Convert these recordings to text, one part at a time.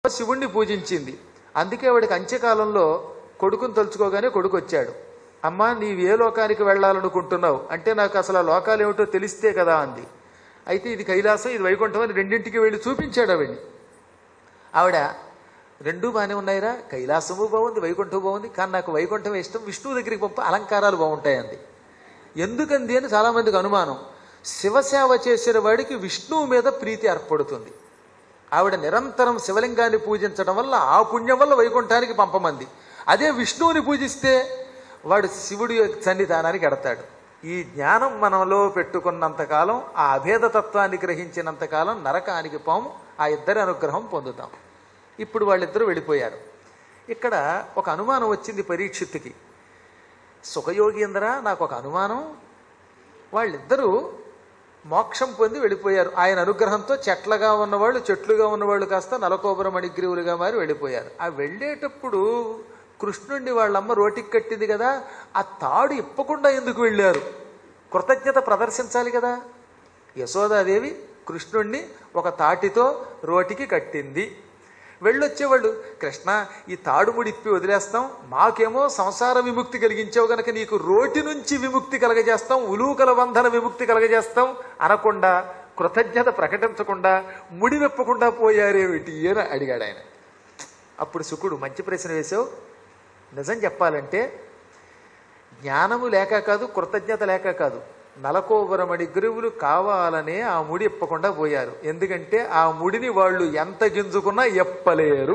శివుణ్ణి పూజించింది అందుకే వాడికి అంత్యకాలంలో కొడుకుని తలుచుకోగానే కొడుకు వచ్చాడు అమ్మా నీవు ఏ లోకానికి వెళ్ళాలనుకుంటున్నావు అంటే నాకు అసలు ఆ లోకాలు ఏమిటో తెలిస్తే కదా అంది అయితే ఇది కైలాసం ఇది వైకుంఠం అని రెండింటికి వెళ్ళి చూపించాడు ఆవిడ్ని ఆవిడ రెండూ బాగానే ఉన్నాయిరా కైలాసము బాగుంది వైకుంఠం బాగుంది కానీ నాకు వైకుంఠం ఇష్టం విష్ణువు దగ్గరికి పంప అలంకారాలు బాగుంటాయంది ఎందుకంది అని చాలామందికి అనుమానం శివసేవ చేసిన వాడికి విష్ణువు మీద ప్రీతి ఏర్పడుతుంది ఆవిడ నిరంతరం శివలింగాన్ని పూజించడం వల్ల ఆ పుణ్యం వల్ల వైకుంఠానికి పంపమంది అదే విష్ణువుని పూజిస్తే వాడు శివుడి యొక్క సన్నిధానానికి ఎడతాడు ఈ జ్ఞానం మనలో పెట్టుకున్నంతకాలం ఆ అభేదతత్వాన్ని గ్రహించినంతకాలం నరకానికి పోము ఆ ఇద్దరి అనుగ్రహం పొందుతాం ఇప్పుడు వాళ్ళిద్దరూ వెళ్ళిపోయారు ఇక్కడ ఒక అనుమానం వచ్చింది పరీక్షిత్తుకి సుఖయోగీంద్ర నాకు ఒక అనుమానం వాళ్ళిద్దరూ మోక్షం పొంది వెళ్ళిపోయారు ఆయన అనుగ్రహంతో చెట్లగా ఉన్నవాళ్ళు చెట్లుగా ఉన్నవాళ్ళు కాస్త నలకోబర మణిగ్రీవులుగా మారి వెళ్ళిపోయారు ఆ వెళ్ళేటప్పుడు కృష్ణుణ్ణి వాళ్ళమ్మ రోటికి కట్టింది కదా ఆ తాడు ఇప్పకుండా ఎందుకు వెళ్ళారు కృతజ్ఞత ప్రదర్శించాలి కదా యశోదాదేవి కృష్ణుణ్ణి ఒక తాటితో రోటికి కట్టింది వెళ్ళొచ్చేవాళ్ళు కృష్ణ ఈ తాడుముడి ఇప్పి వదిలేస్తాం మాకేమో సంసార విముక్తి కలిగించావు గనక నీకు రోటి నుంచి విముక్తి కలగజేస్తాం ఉలూకల బంధన విముక్తి కలగజేస్తాం అనకుండా కృతజ్ఞత ప్రకటించకుండా ముడి విప్పకుండా పోయారేమిటి అని అడిగాడు ఆయన అప్పుడు శుకుడు మంచి ప్రశ్న వేశావు నిజం చెప్పాలంటే జ్ఞానము లేక కాదు కృతజ్ఞత లేక కాదు నలకోబరమడి గురువులు కావాలనే ఆ ముడి ఇప్పకుండా పోయారు ఎందుకంటే ఆ ముడిని వాళ్ళు ఎంత గింజుకున్నా ఎప్పలేరు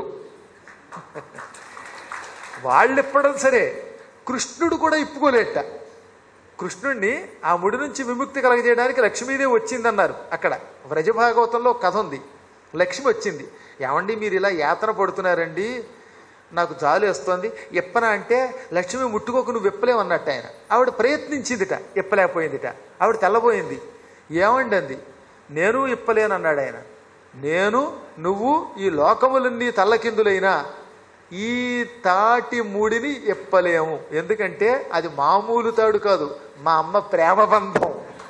వాళ్ళు ఇప్పడం సరే కృష్ణుడు కూడా ఇప్పుకోలేట కృష్ణుణ్ణి ఆ ముడి నుంచి విముక్తి కలగజేయడానికి లక్ష్మీదేవి వచ్చిందన్నారు అక్కడ వ్రజభాగవతంలో ఒక కథ ఉంది లక్ష్మి వచ్చింది ఏమండి మీరు ఇలా యాతన పడుతున్నారండి నాకు జాలి వస్తుంది ఎప్పన అంటే లక్ష్మి ముట్టుకోకు నువ్వు విప్పలేమన్నట్టు ఆయన ఆవిడ ప్రయత్నించిందిట ఇప్పలేకపోయిందిట ఆవిడ తెల్లబోయింది ఏమండి అంది నేను ఇప్పలేనన్నాడు ఆయన నేను నువ్వు ఈ లోకములన్నీ తల్లకిందులైనా ఈ తాటి మూడిని ఇప్పలేము ఎందుకంటే అది మామూలు తాడు కాదు మా అమ్మ ప్రేమ బంధం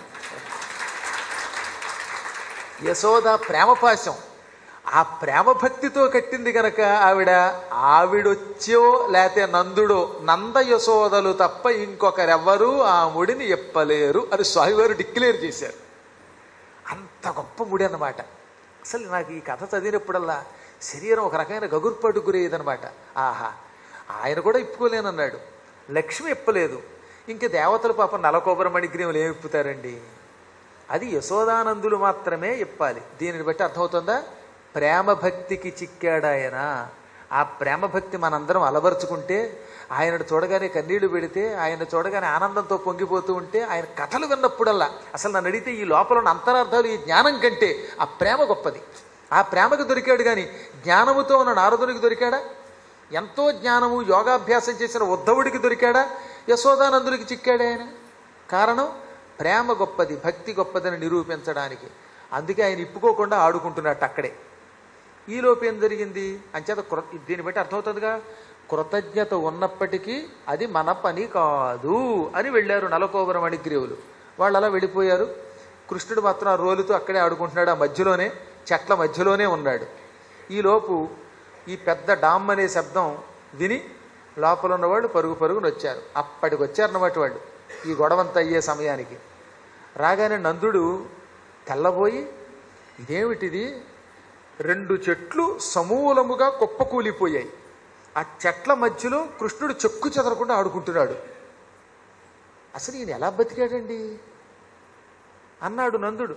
యశోద ప్రేమపాశం ఆ ప్రేమ భక్తితో కట్టింది గనక ఆవిడ ఆవిడొచ్చో లేతే నందుడో నంద యశోదలు తప్ప ఇంకొకరెవ్వరూ ఆ ముడిని ఎప్పలేరు అని స్వామివారు డిక్లేర్ చేశారు అంత గొప్ప ముడి అన్నమాట అసలు నాకు ఈ కథ చదివినప్పుడల్లా శరీరం ఒక రకమైన గగుర్పాటు గురయ్యేదనమాట ఆహా ఆయన కూడా ఇప్పుకోలేనన్నాడు లక్ష్మి ఇప్పలేదు ఇంక దేవతలు పాపం నలకోబర మణిగ్రీములు ఏమి ఇప్పుతారండి అది యశోదానందులు మాత్రమే ఇప్పాలి దీనిని బట్టి అర్థమవుతుందా ప్రేమ భక్తికి చిక్కాడాయన ఆ ప్రేమ భక్తి మనందరం అలవరుచుకుంటే ఆయనను చూడగానే కన్నీళ్లు పెడితే ఆయన చూడగానే ఆనందంతో పొంగిపోతూ ఉంటే ఆయన కథలు విన్నప్పుడల్లా అసలు నన్ను అడిగితే ఈ లోపల ఉన్న అంతరార్థాలు ఈ జ్ఞానం కంటే ఆ ప్రేమ గొప్పది ఆ ప్రేమకు దొరికాడు కానీ జ్ఞానముతో ఉన్న నారదునికి దొరికాడా ఎంతో జ్ఞానము యోగాభ్యాసం చేసిన ఉద్ధవుడికి దొరికాడా యశోదానందునికి చిక్కాడే ఆయన కారణం ప్రేమ గొప్పది భక్తి గొప్పదని నిరూపించడానికి అందుకే ఆయన ఇప్పుకోకుండా ఆడుకుంటున్నట్టు అక్కడే ఈలోపు ఏం జరిగింది అంచేత కృ దీన్ని బట్టి అర్థమవుతుందిగా కృతజ్ఞత ఉన్నప్పటికీ అది మన పని కాదు అని వెళ్ళారు నలకోబర మణిగ్రీవులు వాళ్ళు అలా వెళ్ళిపోయారు కృష్ణుడు మాత్రం ఆ రోలుతో అక్కడే ఆడుకుంటున్నాడు ఆ మధ్యలోనే చెట్ల మధ్యలోనే ఉన్నాడు ఈలోపు ఈ పెద్ద డామ్ అనే శబ్దం విని లోపల ఉన్నవాళ్ళు పరుగు పరుగున వచ్చారు అప్పటికి వచ్చారన్నమాట వాళ్ళు ఈ గొడవంతా అయ్యే సమయానికి రాగానే నందుడు తెల్లబోయి ఇదేమిటిది రెండు చెట్లు సమూలముగా కుప్పకూలిపోయాయి ఆ చెట్ల మధ్యలో కృష్ణుడు చెక్కు చెదరకుండా ఆడుకుంటున్నాడు అసలు ఈయన ఎలా బతికాడండి అన్నాడు నందుడు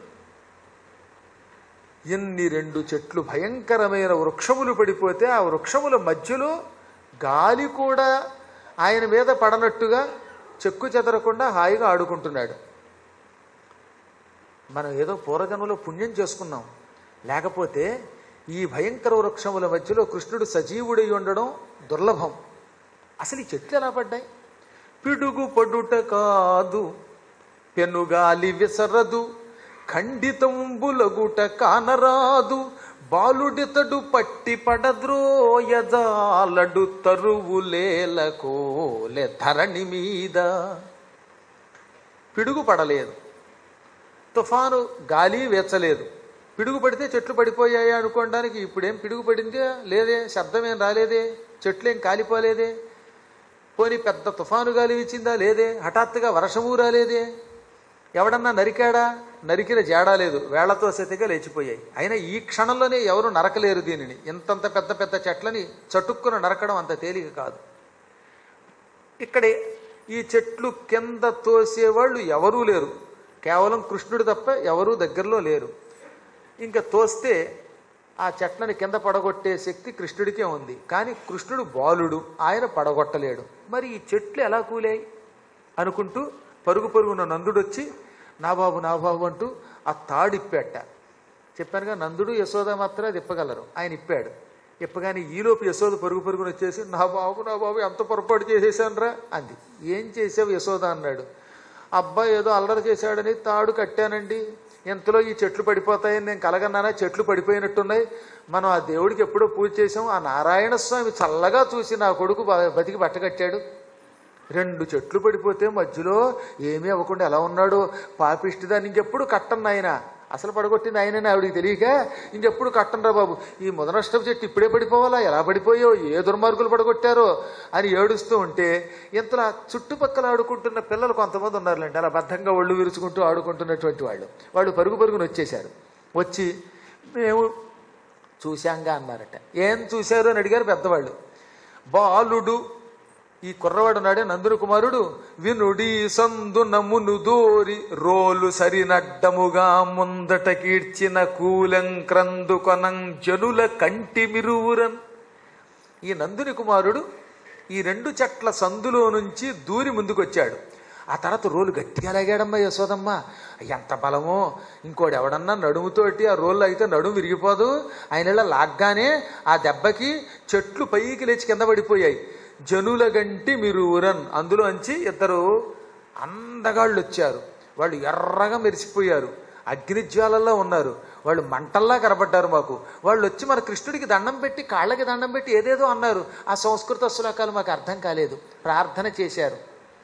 ఎన్ని రెండు చెట్లు భయంకరమైన వృక్షములు పడిపోతే ఆ వృక్షముల మధ్యలో గాలి కూడా ఆయన మీద పడనట్టుగా చెక్కు చెదరకుండా హాయిగా ఆడుకుంటున్నాడు మనం ఏదో పూర్వజన్మలో పుణ్యం చేసుకున్నాం లేకపోతే ఈ భయంకర వృక్షముల మధ్యలో కృష్ణుడు సజీవుడై ఉండడం దుర్లభం అసలు ఈ చెట్లు ఎలా పడ్డాయి పిడుగు పడుట కాదు పెనుగాలి విసరదు ఖండితంబులగుట కానరాదు బాలుడితడు పట్టి పడద్రోయజాలడు తరువులేలకోలె ధరణి మీద పిడుగు పడలేదు తుఫాను గాలి వేచలేదు పిడుగు పడితే చెట్లు పడిపోయాయి అనుకోవడానికి ఇప్పుడేం పిడుగు పడిందే లేదే శబ్దం ఏం రాలేదే చెట్లు ఏం కాలిపోలేదే పోనీ పెద్ద తుఫాను గాలి ఇచ్చిందా లేదే హఠాత్తుగా వర్షము రాలేదే ఎవడన్నా నరికాడా నరికిన జాడా లేదు వేళ్లతో సతిగా లేచిపోయాయి అయినా ఈ క్షణంలోనే ఎవరు నరకలేరు దీనిని ఇంతంత పెద్ద పెద్ద చెట్లని చటుక్కున నరకడం అంత తేలిక కాదు ఇక్కడే ఈ చెట్లు కింద తోసేవాళ్ళు ఎవరూ లేరు కేవలం కృష్ణుడు తప్ప ఎవరూ దగ్గరలో లేరు ఇంకా తోస్తే ఆ చెట్లని కింద పడగొట్టే శక్తి కృష్ణుడికే ఉంది కానీ కృష్ణుడు బాలుడు ఆయన పడగొట్టలేడు మరి ఈ చెట్లు ఎలా కూలాయి అనుకుంటూ పరుగు పరుగున నందుడు వచ్చి నా బాబు నా బాబు అంటూ ఆ తాడు ఇప్పేట చెప్పానుగా నందుడు యశోద మాత్రమే అది ఇప్పగలరు ఆయన ఇప్పాడు ఇప్పగానే ఈలోపు యశోద పరుగు పరుగున వచ్చేసి నా బాబు నా బాబు ఎంత పొరపాటు చేసేసానురా అంది ఏం చేసావు యశోద అన్నాడు అబ్బాయి ఏదో అల్లరి చేశాడని తాడు కట్టానండి ఇంతలో ఈ చెట్లు పడిపోతాయని నేను కలగన్నానా చెట్లు పడిపోయినట్టున్నాయి మనం ఆ దేవుడికి ఎప్పుడో పూజ చేసాం ఆ నారాయణ స్వామి చల్లగా చూసి నా కొడుకు బ- బతికి బట్టకట్టాడు రెండు చెట్లు పడిపోతే మధ్యలో ఏమీ అవ్వకుండా ఎలా ఉన్నాడు పాపిష్టిదాన్ని ఇంకెప్పుడు కట్టను ఆయన అసలు పడగొట్టింది ఆయనని ఆవిడికి తెలియక ఇంకెప్పుడు కట్టనరా బాబు ఈ ముదనష్టపు చెట్టు ఇప్పుడే పడిపోవాలా ఎలా పడిపోయో ఏ దుర్మార్గులు పడగొట్టారో అని ఏడుస్తూ ఉంటే ఇంతలా చుట్టుపక్కల ఆడుకుంటున్న పిల్లలు కొంతమంది ఉన్నారులేండి అలా బద్ధంగా ఒళ్ళు విరుచుకుంటూ ఆడుకుంటున్నటువంటి వాళ్ళు వాళ్ళు పరుగు పరుగున వచ్చేశారు వచ్చి మేము చూశాంగా అన్నారట ఏం చూశారు అని అడిగారు పెద్దవాళ్ళు బాలుడు ఈ కుర్రవాడు నాడే నందుని కుమారుడు వినుడి సందు నమును దోరి రోలు సరినడ్డముగా ముందట కీడ్చిన కూలం క్రందు కొనం జనుల కంటి మిరువురన్ ఈ నందుని కుమారుడు ఈ రెండు చెట్ల సందులో నుంచి దూరి ముందుకొచ్చాడు ఆ తర్వాత రోలు గట్టిగా లాగాడమ్మా యశోదమ్మ ఎంత బలమో ఇంకోటి ఎవడన్నా నడుముతోటి ఆ రోళ్ళు అయితే నడుము విరిగిపోదు ఆయన ఇలా లాగ్గానే ఆ దెబ్బకి చెట్లు పైకి లేచి కింద పడిపోయాయి జనుల గంటి మీరు ఊరన్ అందులోంచి ఇద్దరు అందగాళ్ళు వచ్చారు వాళ్ళు ఎర్రగా మెరిసిపోయారు అగ్నిజ్వాలల్లో ఉన్నారు వాళ్ళు మంటల్లా కనబడ్డారు మాకు వాళ్ళు వచ్చి మన కృష్ణుడికి దండం పెట్టి కాళ్ళకి దండం పెట్టి ఏదేదో అన్నారు ఆ సంస్కృత శ్లోకాలు మాకు అర్థం కాలేదు ప్రార్థన చేశారు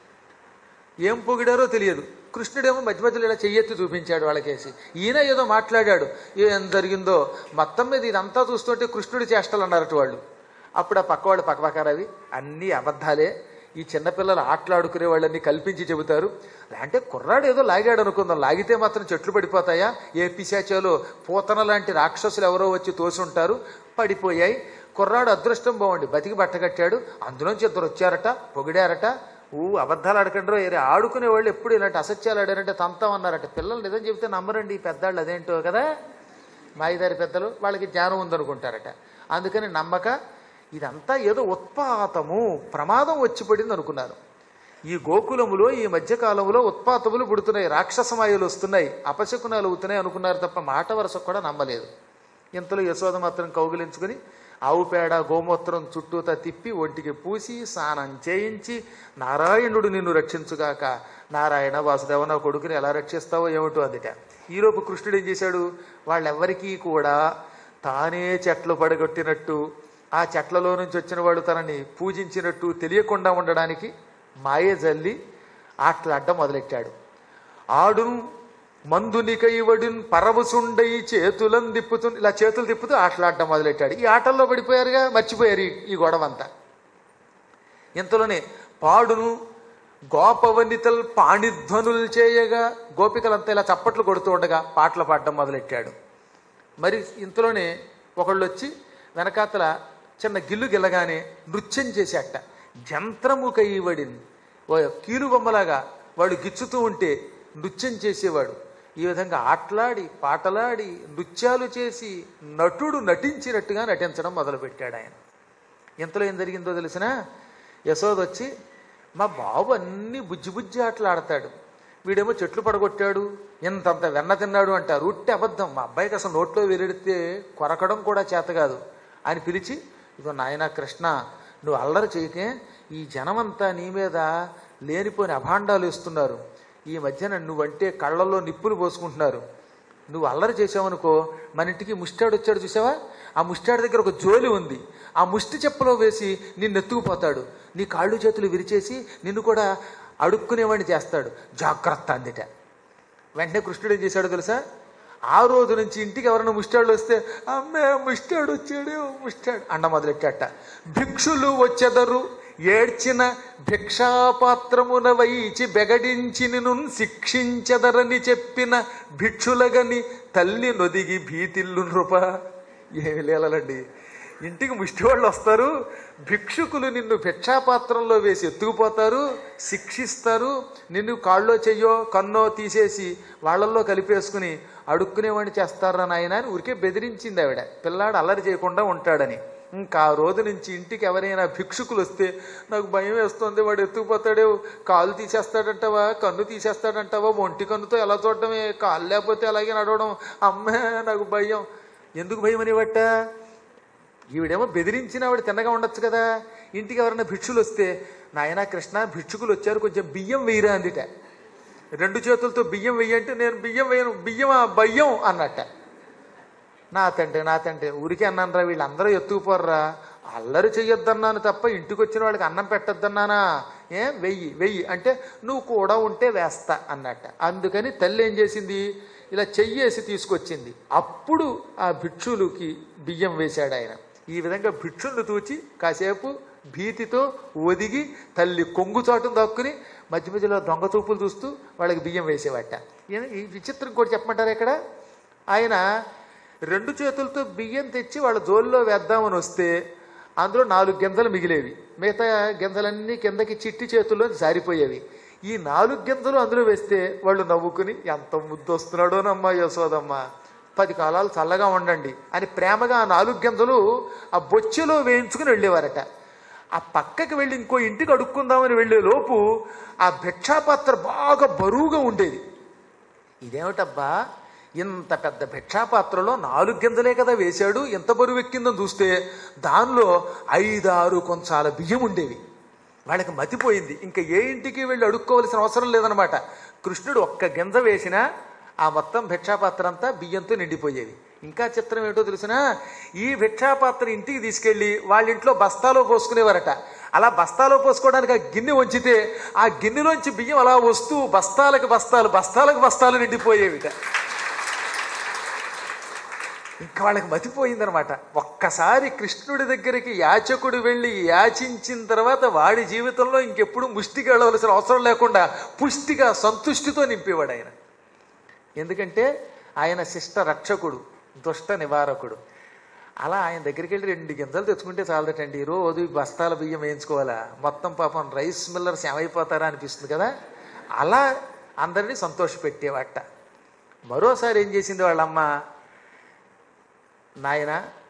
ఏం పొగిడారో తెలియదు కృష్ణుడేమో మధ్య మధ్యలో ఇలా చెయ్యెత్తి చూపించాడు వాళ్ళకేసి ఈయన ఏదో మాట్లాడాడు ఏం జరిగిందో మొత్తం మీద ఇదంతా చూస్తుంటే కృష్ణుడి చేష్టలు అన్నారట వాళ్ళు అప్పుడు ఆ పక్కవాళ్ళు పక్కపక్కరవి అన్నీ అబద్ధాలే ఈ చిన్నపిల్లలు ఆటలాడుకునే వాళ్ళని కల్పించి చెబుతారు అంటే కుర్రాడు ఏదో లాగాడు అనుకుందాం లాగితే మాత్రం చెట్లు పడిపోతాయా ఏ పిశాచాలో పూతన లాంటి రాక్షసులు ఎవరో వచ్చి తోసుంటారు పడిపోయాయి కుర్రాడు అదృష్టం బాగుండి బతికి బట్టగట్టాడు అందులోంచి ఇద్దరు వచ్చారట పొగిడారట ఊ అబద్ధాలు ఆడకండ్రో ఏరే ఆడుకునే వాళ్ళు ఎప్పుడు ఇలాంటి అసత్యాలు ఆడారంటే తంతం అన్నారట పిల్లలు నిజం చెబితే నమ్మరండి ఈ పెద్దాళ్ళు అదేంటో కదా మాయిదారి పెద్దలు వాళ్ళకి జ్ఞానం ఉందనుకుంటారట అందుకని నమ్మక ఇదంతా ఏదో ఉత్పాతము ప్రమాదం వచ్చి పడింది అనుకున్నారు ఈ గోకులములో ఈ మధ్యకాలంలో ఉత్పాతములు పుడుతున్నాయి రాక్షసమాయులు వస్తున్నాయి అపశకునాలు అవుతున్నాయి అనుకున్నారు తప్ప మాట వరస కూడా నమ్మలేదు ఇంతలో యశోద మాత్రం కౌగిలించుకుని ఆవు పేడ గోమూత్రం చుట్టూతా తిప్పి ఒంటికి పూసి స్నానం చేయించి నారాయణుడు నిన్ను రక్షించుగాక నారాయణ వాసుదేవ నా కొడుకుని ఎలా రక్షిస్తావో ఏమిటో అందుట ఈలోపు కృష్ణుడు ఏం చేశాడు వాళ్ళెవ్వరికీ కూడా తానే చెట్లు పడగొట్టినట్టు ఆ చెట్లలో నుంచి వచ్చిన వాడు తనని పూజించినట్టు తెలియకుండా ఉండడానికి మాయ జల్లి ఆటలాడ్డం మొదలెట్టాడు ఆడును మందునికైవడిన్ పరవసుండై చేతులను తిప్పుతూ ఇలా చేతులు తిప్పుతూ ఆటలాడడం మొదలెట్టాడు ఈ ఆటల్లో పడిపోయారుగా మర్చిపోయారు ఈ- ఈ గొడవ అంతా ఇంతలోనే పాడును గోపవనితల్ పాణిధ్వనులు చేయగా గోపికలంతా ఇలా చప్పట్లు కొడుతూ ఉండగా పాటలు పాడడం మొదలెట్టాడు మరి ఇంతలోనే ఒకళ్ళు వచ్చి వెనకాతల చిన్న గిల్లు గిల్లగానే నృత్యం చేశాట జంత్రము కైవడింది ఓ కీలు బొమ్మలాగా వాడు గిచ్చుతూ ఉంటే నృత్యం చేసేవాడు ఈ విధంగా ఆటలాడి పాటలాడి నృత్యాలు చేసి నటుడు నటించినట్టుగా నటించడం మొదలుపెట్టాడు ఆయన ఇంతలో ఏం జరిగిందో తెలిసిన యశోద వచ్చి మా బాబు అన్ని బుజ్జి బుజ్జి ఆటలు ఆడతాడు వీడేమో చెట్లు పడగొట్టాడు ఇంతంత వెన్న తిన్నాడు అంటారు ఉట్టి అబద్ధం మా అబ్బాయికి అసలు నోట్లో వెరెడితే కొరకడం కూడా చేత కాదు అని పిలిచి ఇదిగో నాయనా కృష్ణ నువ్వు అల్లరి చేయకే ఈ జనమంతా నీ మీద లేనిపోని అభాండాలు ఇస్తున్నారు ఈ మధ్యన నువ్వంటే కళ్ళల్లో నిప్పులు పోసుకుంటున్నారు నువ్వు అల్లరి చేసావనుకో మన ఇంటికి ముష్టాడు వచ్చాడు చూసావా ఆ ముష్టాడు దగ్గర ఒక జోలి ఉంది ఆ ముష్టి చెప్పులో వేసి నిన్ను ఎత్తుకుపోతాడు నీ కాళ్ళు చేతులు విరిచేసి నిన్ను కూడా అడుక్కునేవాడిని చేస్తాడు జాగ్రత్త అందిట వెంటనే కృష్ణుడు ఏం చేశాడో తెలుసా ఆ రోజు నుంచి ఇంటికి ఎవరైనా ముష్టాళ్ళు వస్తే అమ్మే ముష్టాడు వచ్చాడు ముష్టాడు అండ మొదలెట్టాట భిక్షులు వచ్చెదరు ఏడ్చిన భిక్షాపాత్రమున వైచి బెగడించి నిన్ను శిక్షించదరని చెప్పిన భిక్షులగని తల్లి నొదిగి భీతిల్లు నృప ఏమి లేలండి ఇంటికి ముష్టివాళ్ళు వస్తారు భిక్షుకులు నిన్ను భిక్షాపాత్రంలో వేసి ఎత్తుకుపోతారు శిక్షిస్తారు నిన్ను కాళ్ళో చెయ్యో కన్నో తీసేసి వాళ్ళల్లో కలిపేసుకుని అడుక్కునేవాడిని చేస్తారా నాయన అని ఊరికే బెదిరించింది ఆవిడ పిల్లాడు అల్లరి చేయకుండా ఉంటాడని ఇంకా ఆ రోజు నుంచి ఇంటికి ఎవరైనా భిక్షుకులు వస్తే నాకు భయం వేస్తుంది వాడు ఎత్తుకుపోతాడే కాలు తీసేస్తాడంటావా కన్ను తీసేస్తాడంటావా ఒంటి కన్నుతో ఎలా చూడటమే కాలు లేకపోతే అలాగే నడవడం అమ్మే నాకు భయం ఎందుకు భయం అనేవట్ట ఈవిడేమో బెదిరించిన ఆవిడ తిన్నగా ఉండొచ్చు కదా ఇంటికి ఎవరైనా భిక్షులు వస్తే నాయనా కృష్ణ భిక్షుకులు వచ్చారు కొంచెం బియ్యం వేయరా అందిట రెండు చేతులతో బియ్యం వెయ్యంటే నేను బియ్యం వేయను బియ్యమా బయ్యం అన్నట్ట నా తండ్రి నా తండ్రి ఊరికే అన్నానరా వీళ్ళందరూ ఎత్తుకుపోర్రా అల్లరి చెయ్యొద్దన్నాను తప్ప ఇంటికి వచ్చిన వాళ్ళకి అన్నం పెట్టొద్దన్నానా ఏ వెయ్యి వెయ్యి అంటే నువ్వు కూడా ఉంటే వేస్తా అన్నట్ట అందుకని తల్లి ఏం చేసింది ఇలా చెయ్యేసి తీసుకొచ్చింది అప్పుడు ఆ భిక్షులకి బియ్యం వేశాడు ఆయన ఈ విధంగా భిక్షుల్ని తూచి కాసేపు భీతితో ఒదిగి తల్లి కొంగు చాటును దక్కుని మధ్య మధ్యలో దొంగ చూపులు చూస్తూ వాళ్ళకి బియ్యం వేసేవాట ఈ- ఈ విచిత్రం కూడా చెప్పమంటారా ఇక్కడ ఆయన రెండు చేతులతో బియ్యం తెచ్చి వాళ్ళ జోల్లో వేద్దామని వస్తే అందులో నాలుగు గింజలు మిగిలేవి మిగతా గింజలన్నీ కిందకి చిట్టి చేతుల్లో జారిపోయేవి ఈ నాలుగు గింజలు అందులో వేస్తే వాళ్ళు నవ్వుకుని ఎంత ముద్దు వస్తున్నాడోనమ్మా యశోదమ్మ పది కాలాలు చల్లగా ఉండండి అని ప్రేమగా ఆ నాలుగు గింజలు ఆ బొచ్చెలో వేయించుకుని వెళ్ళేవారట ఆ పక్కకి వెళ్ళి ఇంకో ఇంటికి అడుక్కుందామని వెళ్ళే లోపు ఆ భిక్షాపాత్ర బాగా బరువుగా ఉండేది ఇదేమిటబ్బా ఇంత పెద్ద భిక్షాపాత్రలో నాలుగు గింజలే కదా వేశాడు ఎంత బరువు ఎక్కిందని చూస్తే దానిలో ఐదారు కొంచాల బియ్యం ఉండేవి వాళ్ళకి మతిపోయింది ఇంకా ఏ ఇంటికి వెళ్ళి అడుక్కోవలసిన అవసరం లేదనమాట కృష్ణుడు ఒక్క గింజ వేసినా ఆ మొత్తం భిక్షాపాత్ర అంతా బియ్యంతో నిండిపోయేది ఇంకా చిత్రం ఏంటో తెలిసినా ఈ భిక్షాపాత్ర ఇంటికి తీసుకెళ్లి వాళ్ళ ఇంట్లో బస్తాలో పోసుకునేవారట అలా బస్తాలో పోసుకోవడానికి ఆ గిన్నె వంచితే ఆ గిన్నెలోంచి బియ్యం అలా వస్తూ బస్తాలకు బస్తాలు బస్తాలకు బస్తాలు నిండిపోయేవిట ఇంకా వాళ్ళకి మతిపోయిందనమాట ఒక్కసారి కృష్ణుడి దగ్గరికి యాచకుడు వెళ్ళి యాచించిన తర్వాత వాడి జీవితంలో ఇంకెప్పుడు ముష్టికి వెళ్ళవలసిన అవసరం లేకుండా పుష్టిగా సంతుష్టితో నింపేవాడు ఆయన ఎందుకంటే ఆయన శిష్ట రక్షకుడు దుష్ట నివారకుడు అలా ఆయన దగ్గరికి వెళ్ళి రెండు గింజలు తెచ్చుకుంటే చాలదటండి రోజు ఈ బస్తాల బియ్యం వేయించుకోవాలా మొత్తం పాపం రైస్ మిల్లర్స్ ఏమైపోతారా అనిపిస్తుంది కదా అలా అందరినీ సంతోషపెట్టేవాట మరోసారి ఏం చేసింది వాళ్ళమ్మ నాయన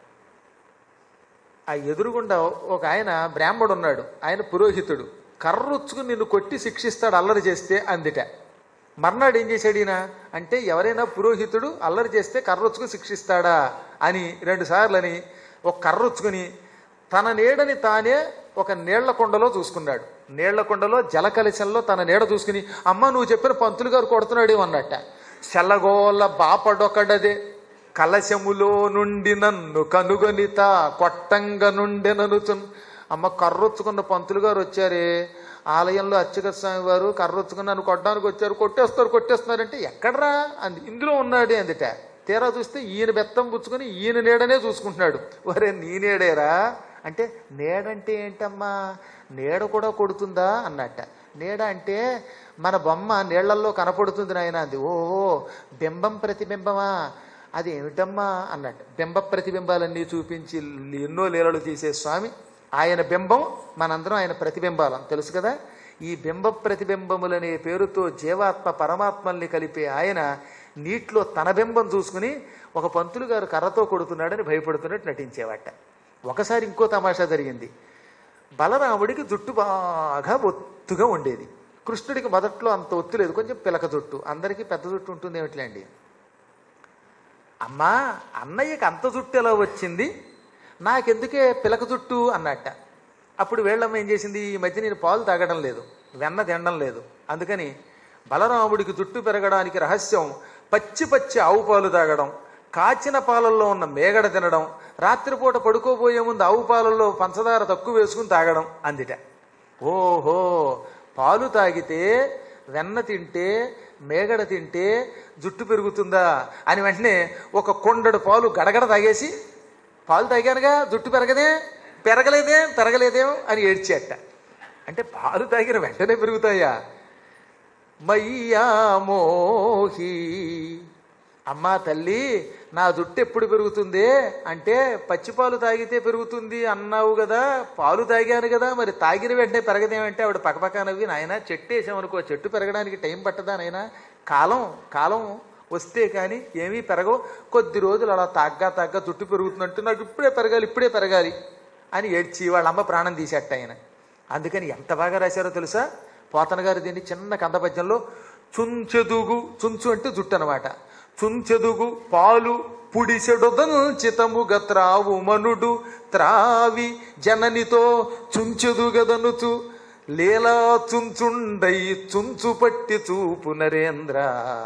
ఆ ఎదురుగుండా ఒక ఆయన బ్రాహ్మడు ఉన్నాడు ఆయన పురోహితుడు కర్రొచ్చుకుని నిన్ను కొట్టి శిక్షిస్తాడు అల్లరి చేస్తే అందిట మర్నాడు ఏం చేశాడు ఈయన అంటే ఎవరైనా పురోహితుడు అల్లరి చేస్తే కర్రొచ్చుకు శిక్షిస్తాడా అని రెండు సార్లు అని ఒక కర్రొచ్చుకుని తన నీడని తానే ఒక నీళ్ల కొండలో చూసుకున్నాడు నీళ్ల కొండలో జల కలశంలో తన నీడ చూసుకుని అమ్మ నువ్వు చెప్పిన పంతులు గారు కొడుతున్నాడేమో అన్నట్ట చెల్లగోళ్ళ బాపడొకడదే కలశములో నుండి నన్ను కనుగొనిత కొట్టంగా నుండెననుచున్ అమ్మ కర్రొచ్చుకున్న పంతులు గారు వచ్చారే ఆలయంలో అర్చక స్వామి వారు కర్రొచ్చుకుని నన్ను కొట్టడానికి వచ్చారు కొట్టేస్తారు కొట్టేస్తున్నారంటే ఎక్కడ్రా అంది ఇందులో ఉన్నాడే అందుట తీరా చూస్తే ఈయన బెత్తం పుచ్చుకొని ఈయన నీడనే చూసుకుంటున్నాడు ఒరే నీ నీడేరా అంటే నీడంటే ఏంటమ్మా నీడ కూడా కొడుతుందా అన్నట్ట నీడ అంటే మన బొమ్మ నీళ్లల్లో కనపడుతుంది నాయన అంది ఓహో బింబం ప్రతిబింబమా అది ఏమిటమ్మా అన్నట్టు బింబ ప్రతిబింబాలన్నీ చూపించి ఎన్నో లీలలు తీసే స్వామి ఆయన బింబం మనందరం ఆయన ప్రతిబింబాలం తెలుసు కదా ఈ బింబ ప్రతిబింబములనే పేరుతో జీవాత్మ పరమాత్మల్ని కలిపే ఆయన నీటిలో తన బింబం చూసుకుని ఒక పంతులు గారు కర్రతో కొడుతున్నాడని భయపడుతున్నట్టు నటించేవాట ఒకసారి ఇంకో తమాషా జరిగింది బలరాముడికి జుట్టు బాగా ఒత్తుగా ఉండేది కృష్ణుడికి మొదట్లో అంత ఒత్తు లేదు కొంచెం పిలక జుట్టు అందరికీ పెద్ద జుట్టు ఉంటుంది ఏమిటిలేండి అమ్మా అన్నయ్యకి అంత జుట్టు ఎలా వచ్చింది నాకెందుకే పిలక జుట్టు అన్నట్ట అప్పుడు వీళ్ళమ్మ ఏం చేసింది ఈ మధ్య నేను పాలు తాగడం లేదు వెన్న తినడం లేదు అందుకని బలరాముడికి జుట్టు పెరగడానికి రహస్యం పచ్చి పచ్చి ఆవు పాలు తాగడం కాచిన పాలల్లో ఉన్న మేగడ తినడం రాత్రిపూట పడుకోబోయే ముందు ఆవు పాలల్లో పంచదార తక్కువ వేసుకుని తాగడం అందిట ఓహో పాలు తాగితే వెన్న తింటే మేగడ తింటే జుట్టు పెరుగుతుందా అని వెంటనే ఒక కొండడు పాలు గడగడ తాగేసి పాలు తాగానుగా జుట్టు పెరగదే పెరగలేదే పెరగలేదేం అని ఏడ్చేట అంటే పాలు తాగిన వెంటనే పెరుగుతాయా మయ్యా మోహి అమ్మా తల్లి నా జుట్టు ఎప్పుడు పెరుగుతుంది అంటే పచ్చిపాలు తాగితే పెరుగుతుంది అన్నావు కదా పాలు తాగాను కదా మరి తాగిన వెంటనే పెరగదేమంటే ఆవిడ పక్కపక్క నవ్వి నాయన చెట్టు వేసామనుకో చెట్టు పెరగడానికి టైం పట్టదా నాయన కాలం కాలం వస్తే కానీ ఏమీ పెరగవు కొద్ది రోజులు అలా తగ్గ తగ్గ జుట్టు పెరుగుతున్నట్టు నాకు ఇప్పుడే పెరగాలి ఇప్పుడే పెరగాలి అని ఏడ్చి వాళ్ళ అమ్మ ప్రాణం తీసేట ఆయన అందుకని ఎంత బాగా రాశారో తెలుసా పోతన గారు దీన్ని చిన్న కందపద్యంలో చుంచెదుగు చుంచు అంటే జుట్టు అనమాట చుంచెదుగు పాలు పుడిసెడుదనుచితముగ త్రావు మనుడు త్రావి జననితో చుంచెదుగదనుచు లీలా చుంచుండై చుంచు పట్టి చూపు నరేంద్ర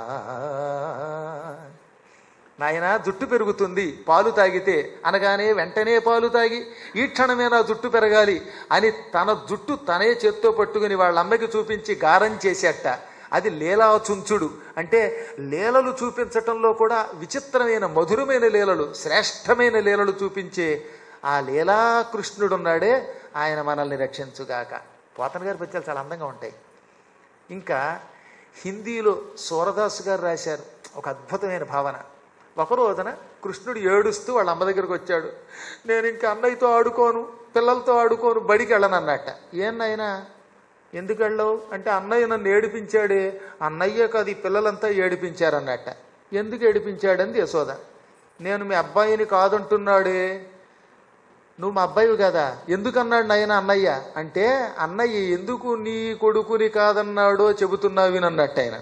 నాయన జుట్టు పెరుగుతుంది పాలు తాగితే అనగానే వెంటనే పాలు తాగి ఈ క్షణమే నా జుట్టు పెరగాలి అని తన జుట్టు తనే చేత్తో పట్టుకుని వాళ్ళ అమ్మకి చూపించి గారం చేసేట అది లీలా చుంచుడు అంటే లీలలు చూపించటంలో కూడా విచిత్రమైన మధురమైన లీలలు శ్రేష్టమైన లీలలు చూపించే ఆ లీలాకృష్ణుడున్నాడే ఆయన మనల్ని రక్షించుగాక పోతన గారి పద్యాలు చాలా అందంగా ఉంటాయి ఇంకా హిందీలో సూరదాసు గారు రాశారు ఒక అద్భుతమైన భావన ఒక రోజున కృష్ణుడు ఏడుస్తూ వాళ్ళ అమ్మ దగ్గరికి వచ్చాడు నేను ఇంకా అన్నయ్యతో ఆడుకోను పిల్లలతో ఆడుకోను బడికి వెళ్ళను అన్నట్ట ఏన్నైనా ఎందుకు వెళ్ళవు అంటే అన్నయ్య నన్ను ఏడిపించాడే అన్నయ్య కాదు ఈ పిల్లలంతా ఏడిపించారన్నట్ట ఎందుకు ఏడిపించాడంది యశోద నేను మీ అబ్బాయిని కాదంటున్నాడే నువ్వు మా అబ్బాయివి కదా ఎందుకన్నాడు నాయన అన్నయ్య అంటే అన్నయ్య ఎందుకు నీ కొడుకుని కాదన్నాడో చెబుతున్నావి అన్నట్టు ఆయన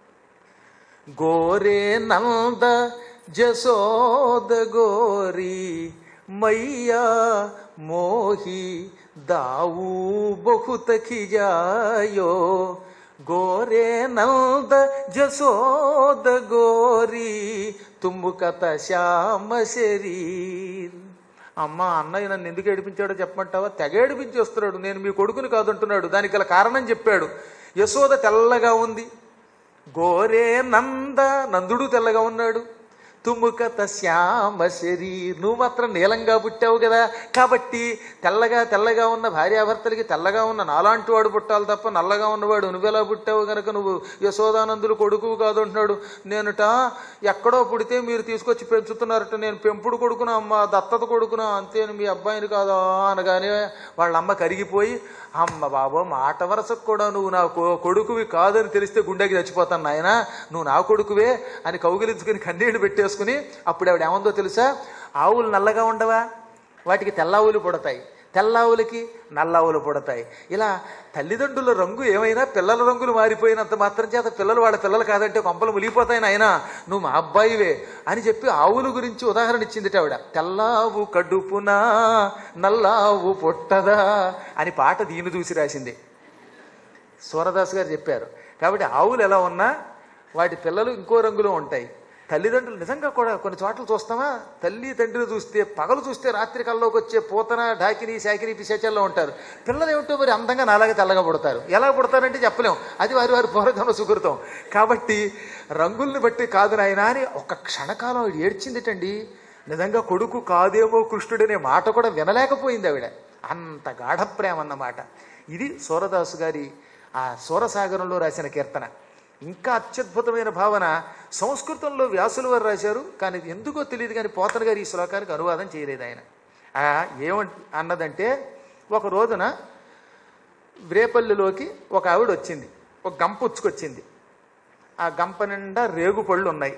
గోరే నంద జసోద గోరి మయ్యా మోహి దావు బహుత ఖిజాయో గోరే నంద జసోద గోరి తుమ్ము కథ శ్యామ శరీర్ అమ్మ అన్నయ్య నన్ను ఎందుకు ఏడిపించాడో చెప్పమంటావా తెగ ఏడిపించేస్తున్నాడు నేను మీ కొడుకుని కాదంటున్నాడు దానికి గల కారణం చెప్పాడు యశోద తెల్లగా ఉంది గోరే నంద నందుడు తెల్లగా ఉన్నాడు తుముకత శ్యామ శరీర్ నువ్వు మాత్రం నీలంగా పుట్టావు కదా కాబట్టి తెల్లగా తెల్లగా ఉన్న భార్యాభర్తలకి తెల్లగా ఉన్న నాలాంటి వాడు పుట్టాలి తప్ప నల్లగా ఉన్నవాడు నువ్వెలా పుట్టావు కనుక నువ్వు యశోదానందులు కొడుకు కాదు అంటున్నాడు నేనుట ఎక్కడో పుడితే మీరు తీసుకొచ్చి పెంచుతున్నారట నేను పెంపుడు కొడుకునా అమ్మ దత్తత కొడుకునా అంతేను మీ అబ్బాయిని కాదా అనగానే వాళ్ళ అమ్మ కరిగిపోయి అమ్మ బాబో మాట వరసకు కూడా నువ్వు నా కొ- కొడుకువి కాదని తెలిస్తే గుండెకి చచ్చిపోతాను నాయన నువ్వు నా కొడుకువే అని కౌగిలించుకుని కన్నీళ్లు పెట్టేసుకుని అప్పుడు ఆవిడ ఏమందో తెలుసా ఆవులు నల్లగా ఉండవా వాటికి తెల్లావులు పుడతాయి తెల్లావులకి నల్లావులు పుడతాయి ఇలా తల్లిదండ్రుల రంగు ఏమైనా పిల్లల రంగులు మారిపోయినంత మాత్రం చేత పిల్లలు వాళ్ళ పిల్లలు కాదంటే కొంపలు ములిగిపోతాయి నాయన నువ్వు మా అబ్బాయివే అని చెప్పి ఆవుల గురించి ఉదాహరణ ఇచ్చింది ఆవిడ తెల్లావు కడుపునా నల్లావు పుట్టదా అని పాట దీన్ని చూసి రాసింది సూరదాస్ గారు చెప్పారు కాబట్టి ఆవులు ఎలా ఉన్నా వాటి పిల్లలు ఇంకో రంగులో ఉంటాయి తల్లిదండ్రులు నిజంగా కూడా కొన్ని చోట్ల చూస్తామా తల్లి తండ్రిని చూస్తే పగలు చూస్తే రాత్రి కల్లోకి వచ్చే పూతన ఢాకిని శాకిని పిశాచాల్లో ఉంటారు పిల్లలు ఏమిటో మరి అందంగా నాలాగే తెల్లగా పుడతారు ఎలా పుడతారంటే చెప్పలేం అది వారి వారి పూర్వజన్మ సుకృతం కాబట్టి రంగుల్ని బట్టి కాదు నాయనా అని ఒక క్షణకాలం ఆవిడ ఏడ్చిందిటండి నిజంగా కొడుకు కాదేమో కృష్ణుడనే మాట కూడా వినలేకపోయింది ఆవిడ అంత గాఢ ప్రేమ అన్నమాట ఇది సూరదాసు గారి ఆ సూరసాగరంలో రాసిన కీర్తన ఇంకా అత్యద్భుతమైన భావన సంస్కృతంలో వ్యాసులు వారు రాశారు కానీ ఇది ఎందుకో తెలియదు కానీ పోతన గారు ఈ శ్లోకానికి అనువాదం చేయలేదు ఆయన ఆ, ఏమంట అన్నదంటే ఒక రోజున రేపల్లిలోకి ఒక ఆవిడ వచ్చింది ఒక గంప ఉచ్చుకొచ్చింది ఆ గంప నిండా రేగు పళ్ళు ఉన్నాయి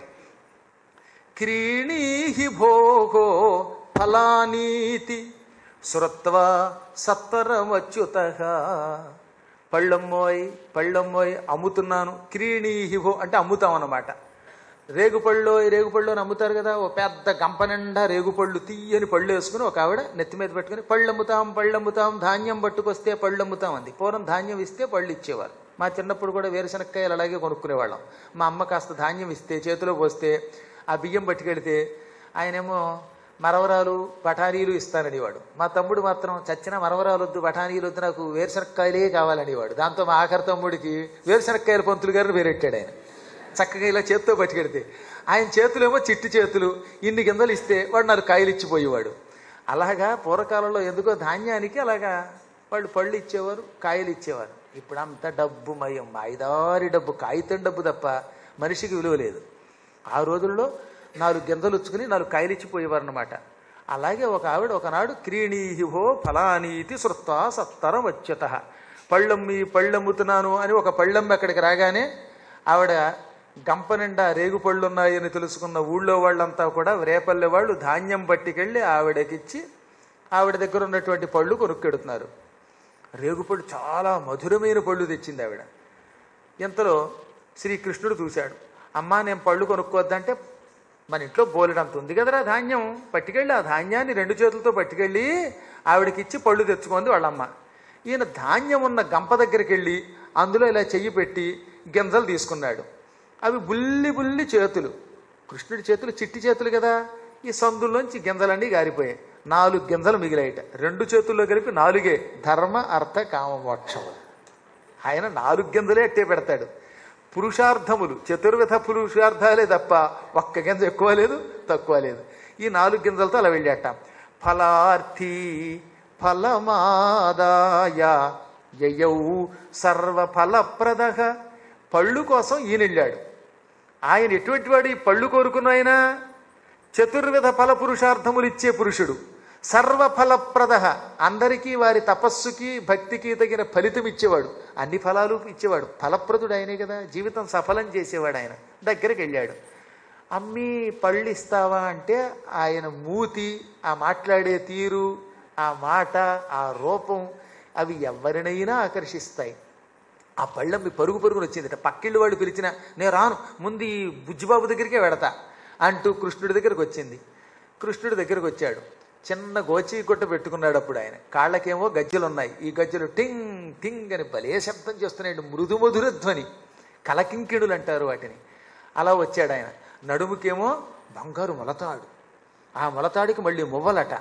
క్రీణీహి భోగో ఫలానీతి శ్రుత్వా సత్వరమచ్యుత పళ్ళమ్మోయ్ పళ్ళమ్మోయ్ అమ్ముతున్నాను క్రీణీహి భో అంటే అమ్ముతాం అన్నమాట రేగుపళ్ళు రేగుపళ్ళు అని అమ్ముతారు కదా ఓ పెద్ద గంప నిండా రేగుపళ్ళు తీయని పళ్ళు వేసుకుని ఒక ఆవిడ నెత్తి మీద పెట్టుకుని పళ్ళు అమ్ముతాం పళ్ళు అమ్ముతాం ధాన్యం పట్టుకొస్తే పళ్ళు అమ్ముతాం అంది పూర్వం ధాన్యం ఇస్తే పళ్ళు ఇచ్చేవారు మా చిన్నప్పుడు కూడా వేరుశనక్కాయలు అలాగే కొనుక్కునేవాళ్ళం మా అమ్మ కాస్త ధాన్యం ఇస్తే చేతిలో పోస్తే ఆ బియ్యం పట్టుకెడితే ఆయనేమో మరవరాలు బఠానీలు ఇస్తాననేవాడు మా తమ్ముడు మాత్రం చచ్చిన మరవరాలు వద్దు బఠానీలు వద్దు నాకు వేరుశనక్కాయలే కావాలనేవాడు దాంతో మా ఆఖరి తమ్ముడికి వేరుశనక్కాయల పంతులు గారిని పేరెట్టాడు ఆయన చక్కగా ఇలా చేత్తో పట్టుకెడితే ఆయన చేతులేమో చిట్టి చేతులు ఇన్ని గింజలు ఇస్తే వాడు నాలుగు కాయలు ఇచ్చిపోయేవాడు అలాగా పూర్వకాలంలో ఎందుకో ధాన్యానికి అలాగా వాళ్ళు పళ్ళు ఇచ్చేవారు కాయలు ఇచ్చేవారు ఇప్పుడు అంత డబ్బు మయం ఐదారి డబ్బు కాగితం డబ్బు తప్ప మనిషికి విలువ లేదు ఆ రోజుల్లో నాలుగు గింజలు ఉచ్చుకుని నాలుగు కాయలు ఇచ్చిపోయేవారు అనమాట అలాగే ఒక ఆవిడ ఒకనాడు క్రీణీహిహో ఫలానీతి శృత్వా సత్తరం వచ్చత పళ్ళమ్మి పళ్ళమ్ముతున్నాను అని ఒక పళ్ళమ్మి అక్కడికి రాగానే ఆవిడ గంప నిండా రేగు పళ్ళు ఉన్నాయని తెలుసుకున్న ఊళ్ళో వాళ్ళంతా కూడా రేపల్లె వాళ్ళు ధాన్యం పట్టుకెళ్ళి ఆవిడకిచ్చి ఆవిడ దగ్గర ఉన్నటువంటి పళ్ళు కొనుక్కెడుతున్నారు రేగుపళ్ళు చాలా మధురమైన పళ్ళు తెచ్చింది ఆవిడ ఇంతలో శ్రీకృష్ణుడు చూశాడు అమ్మా నేను పళ్ళు కొనుక్కోవద్దంటే మన ఇంట్లో బోలెడంత ఉంది కదరా ధాన్యం పట్టుకెళ్ళి ఆ ధాన్యాన్ని రెండు చేతులతో పట్టుకెళ్ళి ఆవిడకిచ్చి పళ్ళు తెచ్చుకుంది వాళ్ళమ్మ ఈయన ధాన్యం ఉన్న గంప దగ్గరికి వెళ్ళి అందులో ఇలా చెయ్యి పెట్టి గింజలు తీసుకున్నాడు అవి బుల్లి బుల్లి చేతులు కృష్ణుడి చేతులు చిట్టి చేతులు కదా ఈ సందుల్లోంచి గింజలన్నీ గారిపోయాయి నాలుగు గింజలు మిగిలాయట రెండు చేతుల్లో కలిపి నాలుగే ధర్మ అర్థ కామ మోక్షములు ఆయన నాలుగు గింజలే అట్టే పెడతాడు పురుషార్థములు చతుర్విధ పురుషార్థాలే తప్ప ఒక్క గింజ ఎక్కువ లేదు తక్కువ లేదు ఈ నాలుగు గింజలతో అలా వెళ్ళాట ఫలార్థి ఫలమాదాయ యయౌ సర్వఫలప్రద పళ్ళు కోసం ఈయన వెళ్ళాడు ఆయన ఎటువంటి వాడు ఈ పళ్ళు కోరుకున్న ఆయన చతుర్విధ ఫల పురుషార్థములు ఇచ్చే పురుషుడు సర్వఫలప్రద అందరికీ వారి తపస్సుకి భక్తికి తగిన ఫలితం ఇచ్చేవాడు అన్ని ఫలాలు ఇచ్చేవాడు ఫలప్రదుడు ఆయనే కదా జీవితం సఫలం చేసేవాడు ఆయన దగ్గరికి వెళ్ళాడు అమ్మి పళ్ళు ఇస్తావా అంటే ఆయన మూతి ఆ మాట్లాడే తీరు ఆ మాట ఆ రూపం అవి ఎవరినైనా ఆకర్షిస్తాయి ఆ పళ్ళమ్మి పరుగు పరుగున వచ్చిందట పక్కిళ్ళు వాళ్ళు పిలిచిన నేను రాను ముందు ఈ బుజ్జిబాబు దగ్గరికే వెడతా అంటూ కృష్ణుడి దగ్గరికి వచ్చింది కృష్ణుడి దగ్గరికి వచ్చాడు చిన్న గోచి గుట్ట పెట్టుకున్నాడు అప్పుడు ఆయన కాళ్ళకేమో గజ్జలు ఉన్నాయి ఈ గజ్జలు టింగ్ టింగ్ అని భలే శబ్దం చేస్తున్నాడు మృదు మధుర ధ్వని కలకింకిడులు అంటారు వాటిని అలా వచ్చాడు ఆయన నడుముకేమో బంగారు మొలతాడు ఆ మొలతాడికి మళ్ళీ మువ్వలట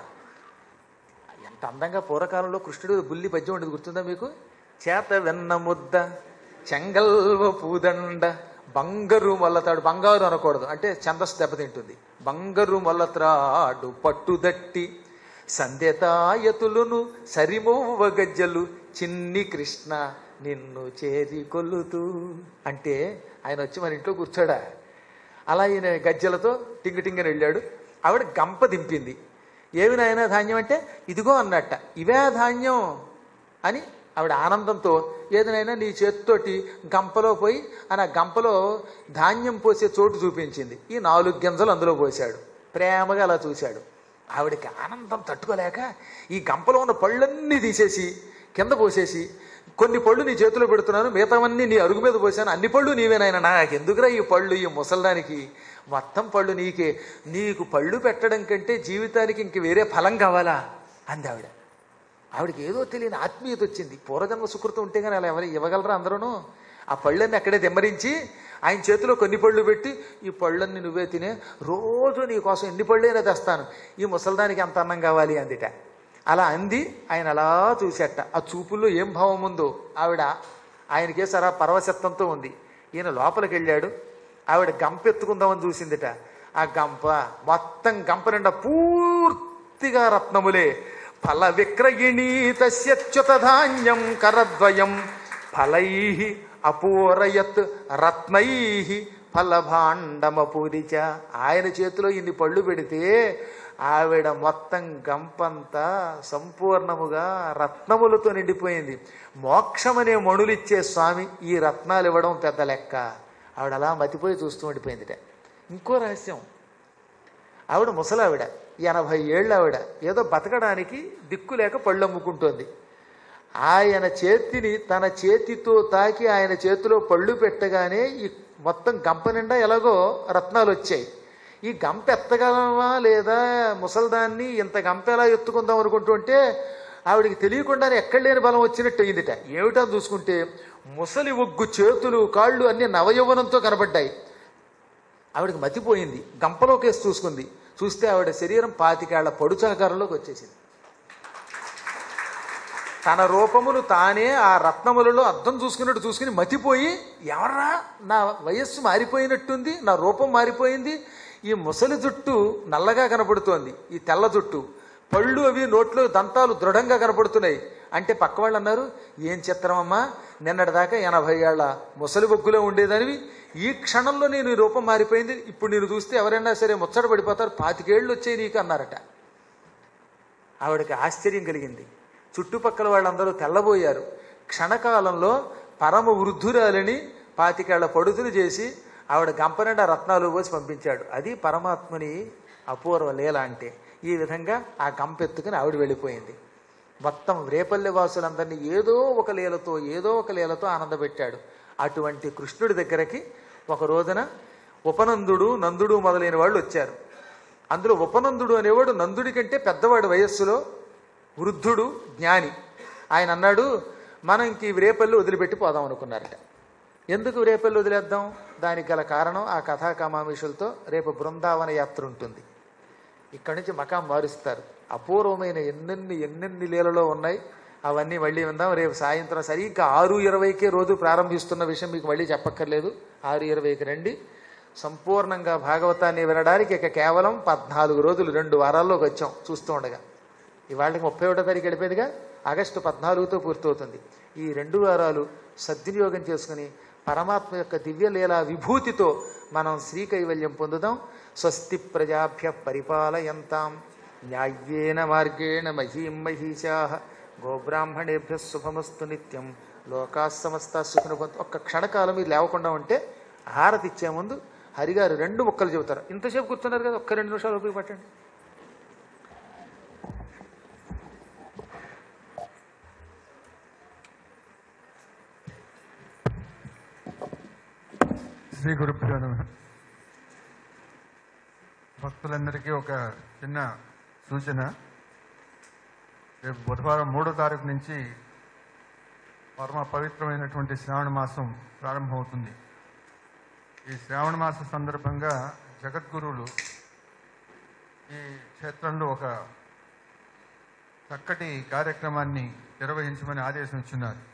ఎంత అందంగా పూర్వకాలంలో కృష్ణుడు బుల్లి పద్యం ఉండేది గుర్తుందా మీకు చేత వెన్న ముద్ద చెంగల్వ పూదండ బంగారు మొల్లతాడు బంగారు అనకూడదు అంటే ఛందస్సు దెబ్బతింటుంది బంగారు మొల్లత్రాడు పట్టుదట్టి సంధ్యతాయతులును సరిమోవ గజ్జలు చిన్ని కృష్ణ నిన్ను చేరి కొల్లుతూ అంటే ఆయన వచ్చి మన ఇంట్లో కూర్చోడా అలా ఈయన గజ్జలతో టింగ టింగని వెళ్ళాడు ఆవిడ గంప దింపింది ఏమి నాయనా ధాన్యం అంటే ఇదిగో అన్నట్ట ఇవే ధాన్యం అని ఆవిడ ఆనందంతో ఏదైనా నీ చేతితోటి గంపలో పోయి అని ఆ గంపలో ధాన్యం పోసే చోటు చూపించింది ఈ నాలుగు గింజలు అందులో పోశాడు ప్రేమగా అలా చూశాడు ఆవిడకి ఆనందం తట్టుకోలేక ఈ గంపలో ఉన్న పళ్ళన్నీ తీసేసి కింద పోసేసి కొన్ని పళ్ళు నీ చేతిలో పెడుతున్నాను మిగతావన్నీ నీ అరుగు మీద పోసాను అన్ని పళ్ళు నీవేనాయన నాకు ఎందుకురా ఈ పళ్ళు ఈ ముసల్దానికి మొత్తం పళ్ళు నీకే నీకు పళ్ళు పెట్టడం కంటే జీవితానికి ఇంక వేరే ఫలం కావాలా అంది ఆవిడ ఆవిడకి ఏదో తెలియని ఆత్మీయత వచ్చింది పూర్వజన్మ సుకృతం ఉంటే కానీ అలా ఎవరు ఇవ్వగలరా అందరూను ఆ పళ్ళన్నీ అక్కడే దెమ్మరించి ఆయన చేతిలో కొన్ని పళ్ళు పెట్టి ఈ పళ్ళన్ని నువ్వే తినే రోజు నీ కోసం ఎన్ని పళ్ళైనా తెస్తాను ఈ ముసల్దానికి ఎంత అన్నం కావాలి అందిట అలా అంది ఆయన అలా చూసేట ఆ చూపుల్లో ఏం భావం ఉందో ఆవిడ ఆయనకేసారా పరవశత్వంతో ఉంది ఈయన లోపలికి వెళ్ళాడు ఆవిడ గంప ఎత్తుకుందామని చూసిందిట ఆ గంప మొత్తం గంప నిండా పూర్తిగా రత్నములే ఫల విక్రయిణీ తస్యచ్యుత ధాన్యం కరద్వయం ఫలై అపూరయత్ రత్నై ఫలభాండమపూరిచ ఆయన చేతిలో ఇన్ని పళ్ళు పెడితే ఆవిడ మొత్తం గంపంతా సంపూర్ణముగా రత్నములతో నిండిపోయింది మోక్షమనే మణులిచ్చే స్వామి ఈ రత్నాలు ఇవ్వడం పెద్ద లెక్క ఆవిడ అలా మతిపోయి చూస్తూ ఉండిపోయిందిట ఇంకో రహస్యం ఆవిడ ముసలావిడ ఎనభై ఏళ్ళు ఆవిడ ఏదో బతకడానికి దిక్కు లేక పళ్ళు అమ్ముకుంటోంది ఆయన చేతిని తన చేతితో తాకి ఆయన చేతిలో పళ్ళు పెట్టగానే ఈ మొత్తం గంప నిండా ఎలాగో రత్నాలు వచ్చాయి ఈ గంప ఎత్తగలమా లేదా ముసల్దాన్ని ఇంత గంప ఎలా ఎత్తుకుందాం అనుకుంటుంటే ఆవిడికి తెలియకుండానే ఎక్కడ లేని బలం వచ్చినట్టు అయిందిట ఏమిటో చూసుకుంటే ముసలి ఒగ్గు చేతులు కాళ్ళు అన్ని నవయౌవనంతో కనబడ్డాయి ఆవిడకి మతిపోయింది గంపలోకేసి చూసుకుంది చూస్తే ఆవిడ శరీరం పాతికేళ్ల పడుచాకారంలోకి వచ్చేసింది తన రూపమును తానే ఆ రత్నములలో అద్దం చూసుకున్నట్టు చూసుకుని మతిపోయి ఎవర్రా నా వయస్సు మారిపోయినట్టుంది నా రూపం మారిపోయింది ఈ ముసలి జుట్టు నల్లగా కనపడుతోంది ఈ తెల్ల జుట్టు పళ్ళు అవి నోట్లో దంతాలు దృఢంగా కనపడుతున్నాయి అంటే పక్క వాళ్ళు అన్నారు ఏం చిత్రమమ్మా నిన్నటిదాకా ఎనభై ఏళ్ళ ముసలి బొగ్గులో ఉండేదానివి ఈ క్షణంలో నేను ఈ రూపం మారిపోయింది ఇప్పుడు నేను చూస్తే ఎవరైనా సరే ముచ్చట పడిపోతారు పాతికేళ్ళు వచ్చాయి నీకు అన్నారట ఆవిడకి ఆశ్చర్యం కలిగింది చుట్టుపక్కల వాళ్ళందరూ తెల్లబోయారు క్షణకాలంలో పరమ వృద్ధురాలని పాతికేళ్ల పడుతులు చేసి ఆవిడ గంపనిండా రత్నాలు పోసి పంపించాడు అది పరమాత్మని అపూర్వ లీల అంటే ఈ విధంగా ఆ గంప ఎత్తుకుని ఆవిడ వెళ్ళిపోయింది మొత్తం రేపల్లె వాసులందరినీ ఏదో ఒక లీలతో ఏదో ఒక లీలతో ఆనందపెట్టాడు అటువంటి కృష్ణుడి దగ్గరకి ఒక రోజున ఉపనందుడు నందుడు మొదలైన వాళ్ళు వచ్చారు అందులో ఉపనందుడు అనేవాడు నందుడి కంటే పెద్దవాడు వయస్సులో వృద్ధుడు జ్ఞాని ఆయన అన్నాడు మనం ఇంక ఈ రేపల్లి వదిలిపెట్టి పోదాం అనుకున్నారట ఎందుకు రేపల్లి వదిలేద్దాం దానికి గల కారణం ఆ కథా కమామిషులతో రేపు బృందావన యాత్ర ఉంటుంది ఇక్కడి నుంచి మకాం మారుస్తారు అపూర్వమైన ఎన్నెన్ని ఎన్నెన్ని లీలలో ఉన్నాయి అవన్నీ మళ్ళీ విందాం రేపు సాయంత్రం సరిగ్గా ఆరు ఇరవైకే రోజు ప్రారంభిస్తున్న విషయం మీకు మళ్ళీ చెప్పక్కర్లేదు ఆరు ఇరవైకి రండి సంపూర్ణంగా భాగవతాన్ని వినడానికి ఇక కేవలం పద్నాలుగు రోజులు రెండు వారాల్లోకి వచ్చాం చూస్తూ ఉండగా ఇవాళకి ముప్పై ఒకటో తారీఖు గడిపేదిగా ఆగస్టు పద్నాలుగుతో పూర్తవుతుంది ఈ రెండు వారాలు సద్వినియోగం చేసుకుని పరమాత్మ యొక్క దివ్య లీలా విభూతితో మనం శ్రీ కైవల్యం పొందుదాం స్వస్తి ప్రజాభ్య పరిపాలయంతాం న్యాయ్యేన మార్గేణ మహీం మహీషా గోబ్రాహ్మణేభ్య శుభమస్తు నిత్యం లోకా సమస్త సుఖిన ఒక్క క్షణకాలం మీరు లేవకుండా ఉంటే హారతి ఇచ్చే ముందు హరిగారు రెండు ముక్కలు చెబుతారు ఇంతసేపు కూర్చున్నారు కదా ఒక్క రెండు నిమిషాలు ఉపయోగపట్టండి శ్రీ గురుభ్యో నమః భక్తులందరికీ ఒక చిన్న సూచన రేపు బుధవారం మూడో తారీఖు నుంచి పరమ పవిత్రమైనటువంటి శ్రావణ మాసం ప్రారంభమవుతుంది ఈ శ్రావణ మాస సందర్భంగా జగద్గురువులు ఈ క్షేత్రంలో ఒక చక్కటి కార్యక్రమాన్ని నిర్వహించమని ఆదేశం ఇచ్చున్నారు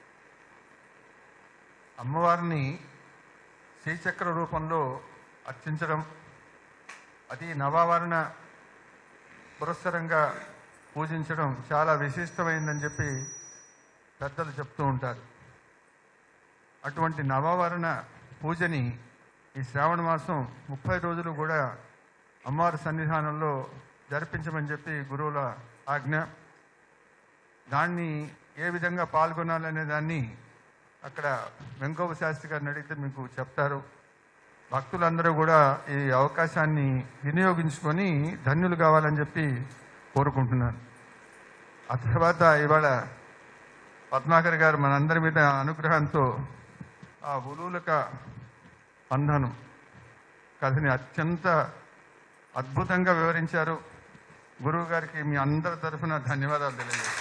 అమ్మవారిని శ్రీచక్ర రూపంలో అర్చించడం అది నవావరణ పురస్సరంగా పూజించడం చాలా విశిష్టమైందని చెప్పి పెద్దలు చెప్తూ ఉంటారు అటువంటి నవావరణ పూజని ఈ శ్రావణ మాసం ముప్పై రోజులు కూడా అమ్మవారి సన్నిధానంలో జరిపించమని చెప్పి గురువుల ఆజ్ఞ దాన్ని ఏ విధంగా పాల్గొనాలనే దాన్ని అక్కడ వెంకోబ శాస్త్రి గారిని అడిగితే మీకు చెప్తారు భక్తులందరూ కూడా ఈ అవకాశాన్ని వినియోగించుకొని ధన్యులు కావాలని చెప్పి కోరుకుంటున్నాను ఆ తర్వాత ఇవాళ పద్మాకర్ గారు మనందరి మీద అనుగ్రహంతో ఆ ఉలూలక బంధనం కథని అత్యంత అద్భుతంగా వివరించారు గురువు గారికి మీ అందరి తరఫున ధన్యవాదాలు తెలియజేస్తాను